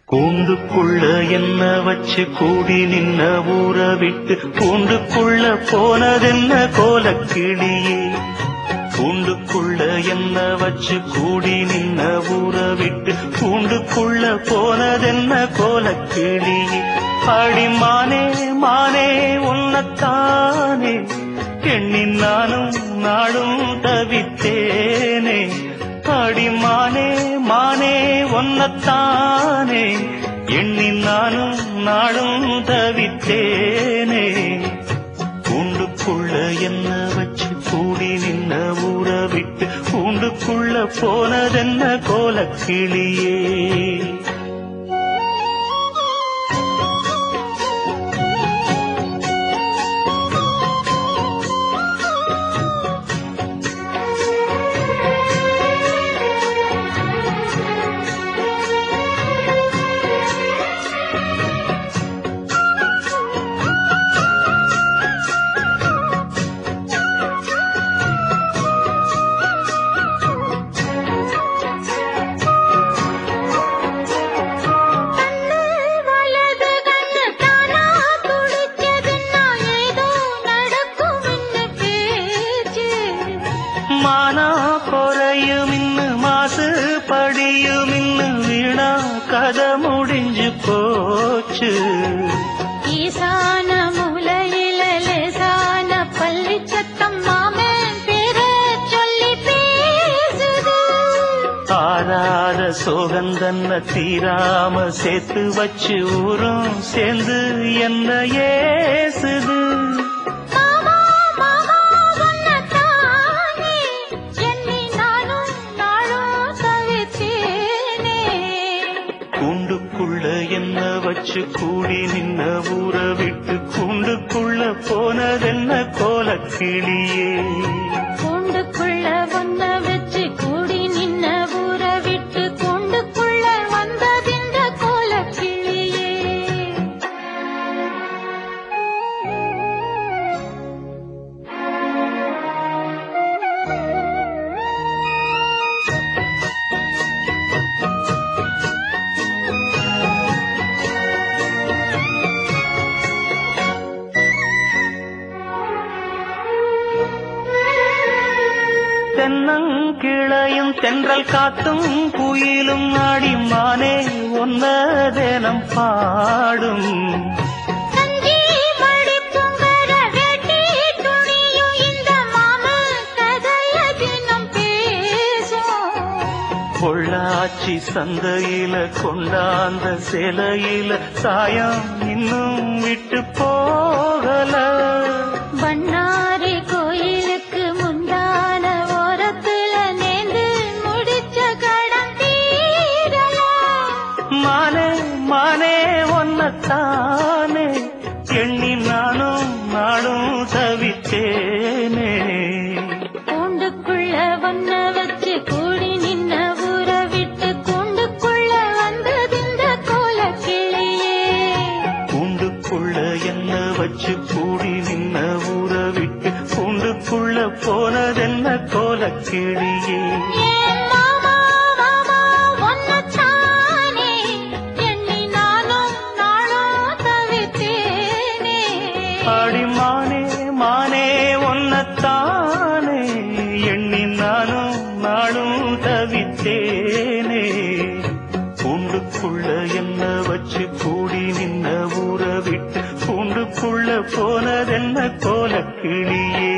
கூண்டுக்குள்ள என்ன வச்சு கூடி நின்ன ஊற விட்டு கூண்டுக்குள்ள போனதென்ன கோலக்கிளியே கூண்டுக்குள்ள என்ன வச்சு கூடி நின்ன ஊற விட்டு கூண்டுக்குள்ள போனதென்ன கோலக்கிளியே அடி மானே மானே உன்னத்தானே எண்ணி நானும் நாடும் தவித்தேனே அடி மானே மானே ஒன்னத்தானே எண்ணி நானும் நாடும் தவித்தேனே கூண்டுக்குள்ள என்ன வச்சு கூடி நின்ன ஊற விட்டு கூண்டுக்குள்ள போனதென்ன கோலக்கிளியே வலது கண்ணு தானா துடிச்சதுன்னா ஏதோ நடக்கும்னு பேச்சு மானா குறையும் இன்னு மாசு படியும் இன்னு வீணா கதை முடிஞ்சு போச்சு ஈசான மூலையில லேசான பள்ளி சத்தம் மாமன் பேர சொல்லி பேசுது ஆறாத சோகந்தன்ன தீராம சேர்த்து வச்சு ஊரும் சேர்ந்து என்ன ஏசுது மாமா மாமா உன்னத்தானே எண்ணி நானும் நாளும் தவித்தேனே கூண்டுக்குள்ள என்ன வச்சு கூடி நின்ன ஊற விட்டு கூண்டுக்குள்ள போனதென்ன கோலக்கிளியே கூண்டுக்குள்ள ஒன்ன வச்சு கூடி நின்ன ஊற விட்டு கூண்டுக்குள்ள வந்ததிந்த கோலக்கிளியே தென்னங்கிளையும் தென்றல் காத்தும் குயிலும் ஆடி மானே ஒன்ன தினம் பாடும் கஞ்சி மடிப்புங்கர வெட்டி துணியும் இந்த மாம கதைய தினம் பேசும் பொள்ளாச்சி சந்தையில கொண்டாந்த சிலையில சாயம் இன்னும் விட்டு போகல பண்ணாரி கோயிலுக்கு முந்தான ஓரத்துல நேர்ந்து முடிச்ச கடன் தீரலாம் மானே மானே ஒன்னத்தானே எண்ணி நானும் நாடும் தவித்தேனே கூண்டுக்குள்ள வண்ண வச்சு கூடி நின்ன ஊற விட்டு கூண்டுக்குள்ள வந்ததிந்த கோலக்கிளியே கூண்டுக்குள்ள என்ன வச்சு கூடி நின்ன ஊற விட்டு கூண்டுக்குள்ள போனதென்ன கோலக்கிளியே ஏன் மாமா மாமா ஒன்னத்தானே எண்ணி நானும் நாளும் தவித்தேனே ஆடி மானே மானே ஒன்னத்தானே எண்ணி நானும் நாடும் தவித்தேனே கூண்டுக்குள்ள என்ன வச்சு கூடி நின்ன ஊற விட்டு கூண்டுக்குள்ள போனதென்ன கோலக்கிளியே